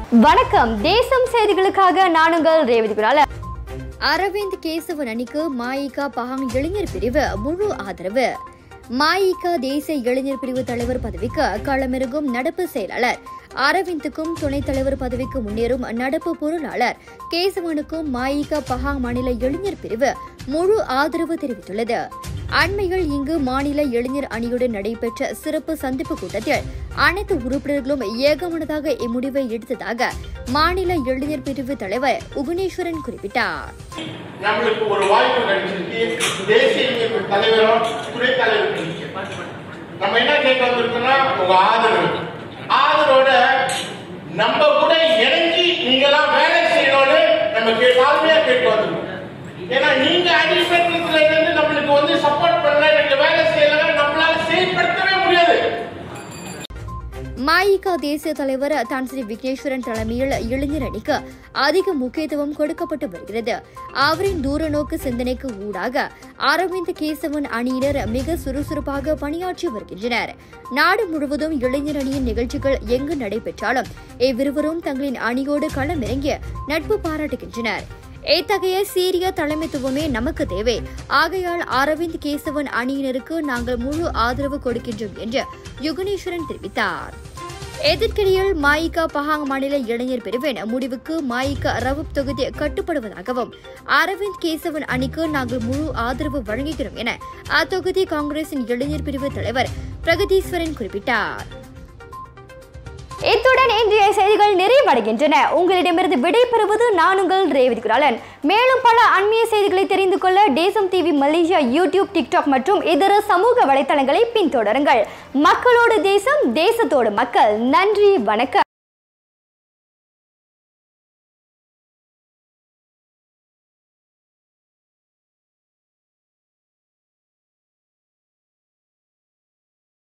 வணக்கம் தேசம் செய்திகளுக்காக நானுங்கள் ரேவதி குரால அரவிந்த் கேசவன் அணிக்கு மாயிகா பஹாங் இளைஞர் பிரிவு முழு ஆதரவு மாயிகா தேசிய இளைஞர் பிரிவு தலைவர் பதவிக்கு களமிறங்கும் நடப்பு செயலாளர் அரவிந்துக்கும் துணைத் தலைவர் பதவிக்கு முன்னேறும் நடப்பு பொருளாளர் கேசவனுக்கும் மாயிகா பஹாங் மாநில இளைஞர் பிரிவு முழு ஆதரவு தெரிவித்துள்ளது அண்மையில் இங்கு மாநில இளைஞர் அணியுடன் நடைபெற்ற சிறப்பு சந்திப்பு கூட்டத்தில் அனைத்து உறுப்பினர்களும் ஏகமனதாக இம்முடிவை எடுத்ததாக மாநில இளைஞர் பிரிவு தலைவர் உகுணேஸ்வரன் குறிப்பிட்டார் நம்மளுக்கு ஒரு வாய்ப்பு கிடைச்சிருக்கு தேசிய இயக்க தலைவரும் துணை தலைவர் நம்ம என்ன கேட்க வந்திருக்கோம்னா உங்க ஆதரவு ஆதரவோட நம்ம கூட இணைஞ்சு நீங்கெல்லாம் வேலை செய்யணும்னு நம்ம கே தாழ்மையா கேட்க வந்திருக்கோம் ஏன்னா நீங்க அடிப்பட்டத்துல இருந்து நம்மளுக்கு வந்து சப்போர்ட் பண்ணல நீங்க வேலை செய்யலாம் நம்மளால செயல்படுத்தவே முடியாது மாயிகா தேசிய தலைவர் தான் ஸ்ரீ விக்னேஸ்வரன் தலைமையில் இளைஞர் அணிக்கு அதிக முக்கியத்துவம் கொடுக்கப்பட்டு வருகிறது அவரின் தூரநோக்கு சிந்தனைக்கு ஊடாக அரவிந்த் கேசவன் அணியினர் மிக சுறுசுறுப்பாக பணியாற்றி வருகின்றனர் நாடு முழுவதும் இளைஞர் அணியின் நிகழ்ச்சிகள் எங்கு நடைபெற்றாலும் இவ்விருவரும் தங்களின் அணியோடு களமிறங்கி நட்பு பாராட்டுகின்றனர் இத்தகைய சீரிய தலைமைத்துவமே நமக்கு தேவை ஆகையால் அரவிந்த் கேசவன் அணியினருக்கு நாங்கள் முழு ஆதரவு கொடுக்கின்றோம் என்று யுகனேஸ்வரன் தெரிவித்தார் எதிர்க்கிடையில் மாயிகா பஹாங் மாநில இளைஞர் பிரிவின் முடிவுக்கு மாயிகா ரவுப் தொகுதி கட்டுப்படுவதாகவும் அரவிந்த் கேசவன் அணிக்கு நாங்கள் முழு ஆதரவு வழங்குகிறோம் என அத்தொகுதி காங்கிரசின் இளைஞர் பிரிவு தலைவர் பிரகதீஸ்வரன் குறிப்பிட்டார் இத்துடன் இன்றைய செய்திகள் நிறைவடைகின்றன உங்களிடமிருந்து விடை பெறுவது நான் உங்கள் ரேவதி குராலன் மேலும் பல அண்மைய செய்திகளை தெரிந்து கொள்ள தேசம் டிவி மலேசியா யூடியூப் டிக்டாக் மற்றும் இதர சமூக வலைத்தளங்களை பின்தொடருங்கள் மக்களோடு தேசம் தேசத்தோடு மக்கள் நன்றி வணக்கம்